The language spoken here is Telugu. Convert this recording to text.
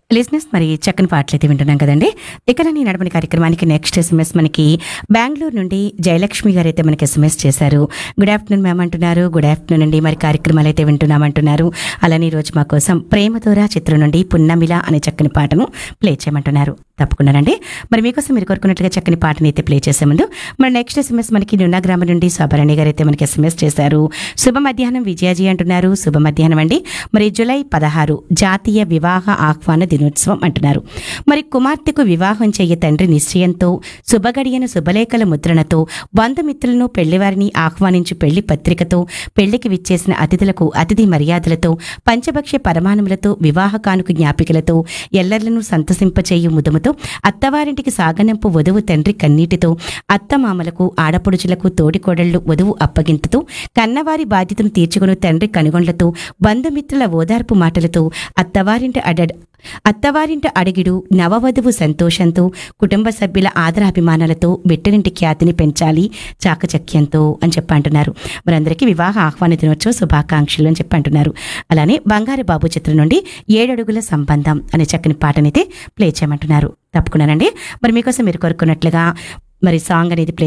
లిజినెస్ మరి చక్కని పాటలు అయితే వింటున్నాం కదండి ఇక నేను నడపని కార్యక్రమానికి నెక్స్ట్ ఎస్ఎంఎస్ మనకి బెంగళూరు నుండి జయలక్ష్మి గారు అయితే మనకి ఎస్ఎంఎస్ చేశారు గుడ్ ఆఫ్టర్నూన్ మ్యామ్ అంటున్నారు గుడ్ ఆఫ్టర్నూన్ అండి మరి కార్యక్రమాలు అయితే వింటున్నామంటున్నారు అలానే ఈ రోజు మా కోసం ప్రేమతోరా చిత్రం నుండి పున్నమిల అనే చక్కని పాటను ప్లే చేయమంటున్నారు తప్పకుండానండి మరి మీకోసం మీరు కోరుకున్నట్లుగా చక్కని పాటని అయితే ప్లే చేసే ముందు మరి నెక్స్ట్ ఎస్ఎంఎస్ మనకి నున్నగ్రామం నుండి శోభరణి గారు అయితే మనకి ఎస్ఎంఎస్ చేశారు శుభ మధ్యాహ్నం విజయాజీ అంటున్నారు శుభ మధ్యాహ్నం అండి మరి జూలై పదహారు జాతీయ వివాహ ఆహ్వాన దినోత్సవం అంటున్నారు మరి కుమార్తెకు వివాహం చెయ్య తండ్రి నిశ్చయంతో శుభగడియన శుభలేఖల ముద్రణతో బంధుమిత్రులను పెళ్లివారిని ఆహ్వానించి పెళ్లి పత్రికతో పెళ్లికి విచ్చేసిన అతిథులకు అతిథి మర్యాదలతో పంచభక్ష పరమాణములతో వివాహ కానుక జ్ఞాపికలతో ఎల్లర్లను సంతసింపచేయు ముదముతో అత్తవారింటికి సాగనంపు వధువు తండ్రి కన్నీటితో అత్తమామలకు ఆడపడుచులకు తోడికోడళ్లు వధువు అప్పగింతతో కన్నవారి బాధ్యతను తీర్చుకుని తండ్రి కనుగొండ్లతో బంధుమిత్రుల ఓదార్పు మాటలతో అత్తవారింటి అడ అత్తవారింట అడిగిడు నవవధువు సంతోషంతో కుటుంబ సభ్యుల ఆదరాభిమానాలతో బిడ్డనింటి ఖ్యాతిని పెంచాలి చాకచక్యంతో అని చెప్పి అంటున్నారు మరందరికీ వివాహ ఆహ్వాన దినోత్సవ శుభాకాంక్షలు అని చెప్పి అంటున్నారు అలానే బంగారు బాబు చిత్రం నుండి ఏడడుగుల సంబంధం అనే చక్కని పాటనైతే ప్లే చేయమంటున్నారు తప్పకుండానండి మరి మీకోసం మీరు కోరుకున్నట్లుగా మరి సాంగ్ అనేది ప్లే